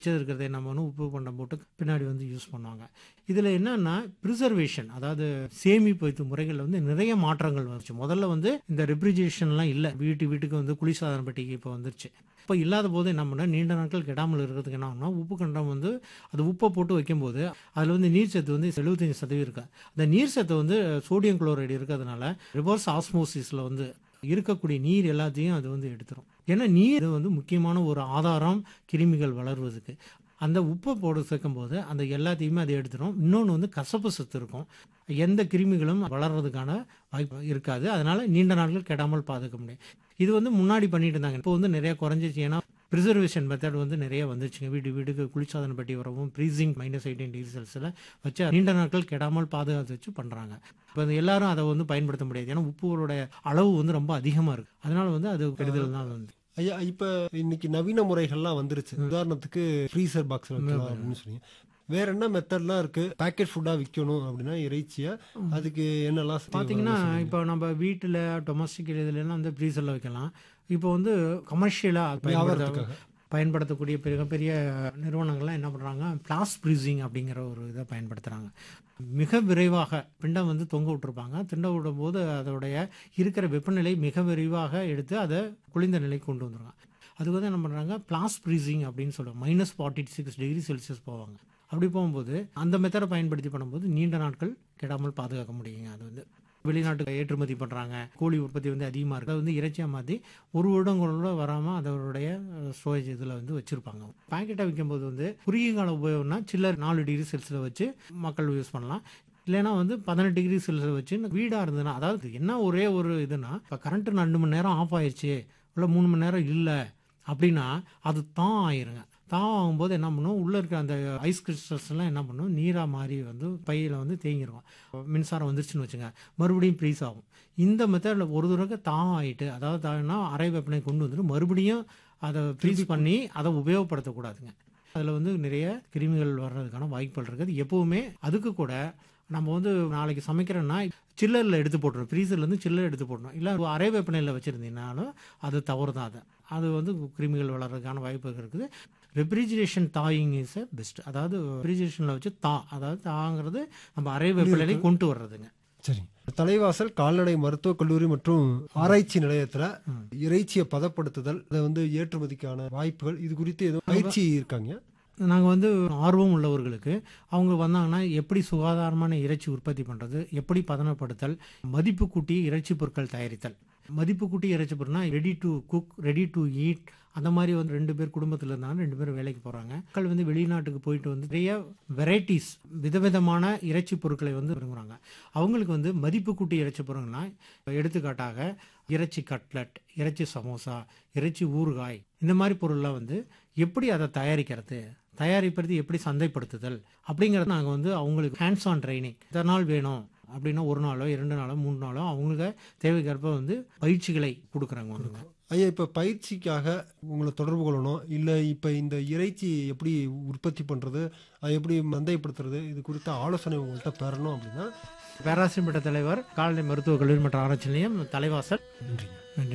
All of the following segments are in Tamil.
மிச்சம் இருக்கிறத நம்ம வந்து உப்பு பண்டம் போட்டு பின்னாடி வந்து யூஸ் பண்ணுவாங்க இதில் என்னன்னா ப்ரிசர்வேஷன் அதாவது சேமிப்பு வைத்து முறைகளில் வந்து நிறைய மாற்றங்கள் வந்துச்சு முதல்ல வந்து இந்த ரெஃப்ரிஜரேஷன்லாம் இல்லை வீட்டு வீட்டுக்கு வந்து குளிர்சாதன பெட்டிக்கு இப்போ வந்துருச்சு இப்போ இல்லாத போது என்ன பண்ணா நீண்ட நாட்கள் கெடாமல் இருக்கிறதுக்கு என்ன ஆகும்னா உப்பு கண்டம் வந்து அது உப்பை போட்டு வைக்கும்போது அதில் வந்து நீர் சத்து வந்து எழுபத்தஞ்சு சதவீதம் இருக்கு அந்த நீர் சத்து வந்து சோடியம் குளோரைடு இருக்கிறதுனால ரிவர்ஸ் ஆஸ்மோசிஸில் வந்து இருக்கக்கூடிய நீர் எல்லாத்தையும் அது வந்து எடுத்துரும் ஏன்னா நீர் வந்து முக்கியமான ஒரு ஆதாரம் கிருமிகள் வளர்வதுக்கு அந்த உப்பை போட சேர்க்கும் போது அந்த எல்லாத்தையுமே அதை எடுத்துரும் இன்னொன்று வந்து கசப்பு சத்து இருக்கும் எந்த கிருமிகளும் வளர்றதுக்கான வாய்ப்பு இருக்காது அதனால நீண்ட நாட்கள் கெடாமல் பாதுகாக்க முடியும் இது வந்து முன்னாடி பண்ணிட்டு இருந்தாங்க இப்போ வந்து நிறைய குறைஞ்சிச்சு ஏன்னா ப்ரிசர்வேஷன் மெத்தட் வந்து நிறைய வந்துச்சுங்க வீடு வீட்டுக்கு குளிர்சாதன பெட்டி வரவும் ஃப்ரீசிங் மைனஸ் எயிட்டீன் டிகிரி செல்சியஸில் வச்சு நீண்ட நாட்கள் கெடாமல் பாதுகாத்து வச்சு பண்ணுறாங்க இப்போ எல்லாரும் அதை வந்து பயன்படுத்த முடியாது ஏன்னா உப்புகளுடைய அளவு வந்து ரொம்ப அதிகமாக இருக்குது அதனால வந்து அது கெடுதல் தான் வந்து ஐயா இப்ப இன்னைக்கு நவீன முறைகள்லாம் வந்துருச்சு உதாரணத்துக்கு ஃப்ரீசர் பாக்ஸ் வைக்கலாம் அப்படின்னு சொன்னீங்க வேற என்ன மெத்தட்லாம் இருக்கு பேக்கெட் ஃபுட்டா விற்கணும் அப்படின்னா இறைச்சியா அதுக்கு என்னெல்லாம் செய்ய பார்த்தீங்கன்னா வரணும்னு இப்போ நம்ம வீட்டில் டொமஸ்டிக் இதுலலாம் வந்து ஃப்ரீசரில் வைக்கலாம் இப்போ வந்து கமர்ஷியலாக வியாபாரத்துக்காக. பயன்படுத்தக்கூடிய பெரிய பெரிய நிறுவனங்கள்லாம் என்ன பண்ணுறாங்க பிளாஸ் ஃப்ரீசிங் அப்படிங்கிற ஒரு இதை பயன்படுத்துகிறாங்க மிக விரைவாக பிண்டம் வந்து தொங்க விட்டுருப்பாங்க திண்ட விடும் போது அதோடைய இருக்கிற வெப்பநிலை மிக விரைவாக எடுத்து அதை குளிர்ந்த நிலைக்கு கொண்டு வந்துருவாங்க அதுக்கு வந்து என்ன பண்ணுறாங்க பிளாஸ் ஃப்ரீசிங் அப்படின்னு சொல்லுவாங்க minus forty six degree Celsius போவாங்க அப்படி போகும்போது அந்த மெத்தடை பயன்படுத்தி பண்ணும்போது நீண்ட நாட்கள் கெடாமல் பாதுகாக்க முடியுங்க அது வந்து வெளிநாட்டுக்கு ஏற்றுமதி பண்ணுறாங்க கோழி உற்பத்தி வந்து அதிகமாக இருக்குது அது வந்து இறைச்சியாக மாற்றி ஒரு வருடங்களோட வராமல் அதோடைய ஸ்டோரேஜ் இதில் வந்து வச்சுருப்பாங்க பாக்கெட்டை விற்கும்போது வந்து குறுகிய கால உபயோகம்னா சில்லர் நாலு டிகிரி செல்சியஸில் வச்சு மக்கள் யூஸ் பண்ணலாம் இல்லைன்னா வந்து பதினெட்டு டிகிரி செல்சியஸ் வச்சு வீடாக இருந்ததுன்னா அதாவது என்ன ஒரே ஒரு இதுனா இப்போ கரண்ட்டு ரெண்டு மணி நேரம் ஆஃப் ஆயிடுச்சு இல்லை மூணு மணி நேரம் இல்லை அப்படின்னா அது தான் ஆயிருங்க தான் ஆகும்போது என்ன பண்ணும் உள்ளே இருக்க அந்த ஐஸ் கிறிஸ்டல்ஸ் எல்லாம் என்ன பண்ணும் நீராக மாறி வந்து பையில் வந்து தேங்கிரும் மின்சாரம் வந்துருச்சுன்னு வச்சுங்க மறுபடியும் ப்ரீஸ் ஆகும் இந்த மெத்தடில் ஒரு தடவை தான் ஆகிட்டு அதாவது தான்னா அரை வெப்பனை கொண்டு வந்துட்டு மறுபடியும் அதை ஃப்ரீஸ் பண்ணி அதை உபயோகப்படுத்தக்கூடாதுங்க அதில் வந்து நிறைய கிருமிகள் வர்றதுக்கான வாய்ப்புகள் இருக்குது எப்போவுமே அதுக்கு கூட நம்ம வந்து நாளைக்கு சமைக்கிறோன்னா சில்லரில் எடுத்து போட்டுரும் ஃப்ரீசர்லேருந்து சில்லர் எடுத்து போடணும் இல்லை அரை வெப்பநிலையில் வச்சுருந்தீங்கனாலும் அது தவறு தான் அது அது வந்து கிருமிகள் வளர்றதுக்கான வாய்ப்புகள் இருக்குது refrigeration thawing is a best அதாவது ரெஃப்ரிஜரேஷனில் வச்சு தா அதாவது தாங்கிறது நம்ம அரை வெப்பநிலை கொண்டு வர்றதுங்க சரி தலைவாசல் கால்நடை மருத்துவக் கல்லூரி மற்றும் ஆராய்ச்சி நிலையத்துல இறைச்சியை பதப்படுத்துதல் அதை வந்து ஏற்றுமதிக்கான வாய்ப்புகள் இது குறித்து ஏதோ பயிற்சி இருக்காங்க நாங்கள் வந்து ஆர்வம் உள்ளவர்களுக்கு அவங்க வந்தாங்கன்னா எப்படி சுகாதாரமான இறைச்சி உற்பத்தி பண்ணுறது எப்படி பதனப்படுத்தல் மதிப்பு கூட்டி இறைச்சி பொருட்கள் தயாரித்தல் மதிப்பு கூட்டி இறைச்சி பொருட்னா ready to cook ready to eat அந்த மாதிரி வந்து ரெண்டு பேர் குடும்பத்தில் இருந்தாலும் ரெண்டு பேரும் வேலைக்கு போகிறாங்க மக்கள் வந்து வெளிநாட்டுக்கு போயிட்டு வந்து நிறைய வெரைட்டிஸ் விதவிதமான இறைச்சி பொருட்களை வந்து விரும்புகிறாங்க அவங்களுக்கு வந்து மதிப்பு கூட்டி இறைச்சி பொருட்கள்னா எடுத்துக்காட்டாக இறைச்சி கட்லட் இறைச்சி சமோசா இறைச்சி ஊறுகாய் இந்த மாதிரி பொருள்லாம் வந்து எப்படி அதை தயாரிக்கிறது தயாரிப்பது எப்படி சந்தைப்படுத்துதல் அப்படிங்கிறத நாங்கள் வந்து அவங்களுக்கு ஹேண்ட்ஸ் ஆன் ட்ரைனிங் இத்தனை நாள் வேணும் அப்படின்னா ஒரு நாளோ இரண்டு நாளோ மூணு நாளோ அவங்களுக்கு தேவைக்கேற்ப வந்து பயிற்சிகளை கொடுக்குறாங்க வந்துங்க ஐயா இப்ப பயிற்சிக்காக உங்களை தொடர்பு கொள்ளணும் இல்ல இப்ப இந்த இறைச்சி எப்படி உற்பத்தி பண்றது அதை எப்படி மந்தைப்படுத்துறது இது குறித்த ஆலோசனை உங்கள்கிட்ட பெறணும் அப்படின்னா பேராசிரியப்பட்ட தலைவர் கால்நடை மருத்துவக் கல்லூரி மற்றும் ஆராய்ச்சி நிலையம் தலைவாசல் நன்றிங்க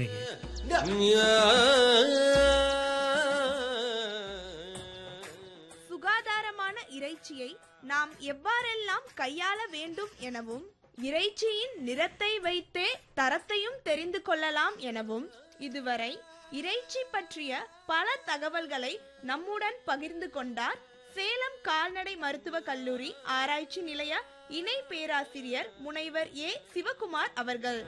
நன்றிங்க சுகாதாரமான இறைச்சியை நாம் எவ்வாறெல்லாம் கையாள வேண்டும் எனவும் இறைச்சியின் நிறத்தை வைத்தே தரத்தையும் தெரிந்து கொள்ளலாம் எனவும் இதுவரை இறைச்சி பற்றிய பல தகவல்களை நம்முடன் பகிர்ந்து கொண்டார் சேலம் கால்நடை மருத்துவக் கல்லூரி ஆராய்ச்சி நிலைய இணை பேராசிரியர் முனைவர் ஏ சிவகுமார் அவர்கள்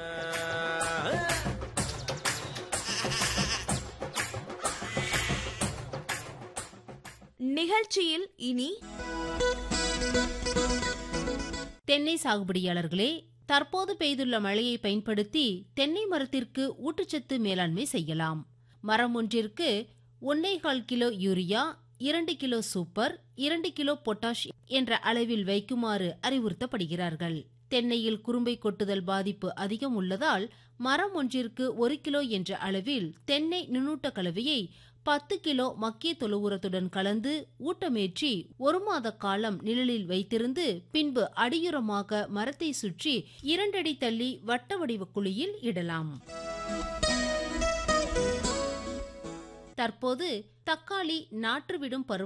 நிகழ்ச்சியில் இனி தென்னை சாகுபடியாளர்களே தற்போது பெய்துள்ள மழையை பயன்படுத்தி தென்னை மரத்திற்கு ஊட்டச்சத்து மேலாண்மை செய்யலாம் மரம் ஒன்றிற்கு ஒன்னேகால் கிலோ யூரியா இரண்டு கிலோ சூப்பர் இரண்டு கிலோ பொட்டாஷ் என்ற அளவில் வைக்குமாறு அறிவுறுத்தப்படுகிறார்கள் தென்னையில் குறும்பை கொட்டுதல் பாதிப்பு அதிகம் உள்ளதால் மரம் ஒன்றிற்கு ஒரு கிலோ என்ற அளவில் தென்னை நுண்ணூட்ட கலவையை பத்து கிலோ மக்கிய தொழு உரத்துடன் கலந்து ஊட்டமேற்றி ஒரு மாத காலம் நிழலில் வைத்திருந்து பின்பு அடியுரமாக மரத்தை சுற்றி இரண்டடி தள்ளி வட்ட வடிவ குழியில் இடலாம் தற்போது தக்காளி நாற்றுவிடும் பருவ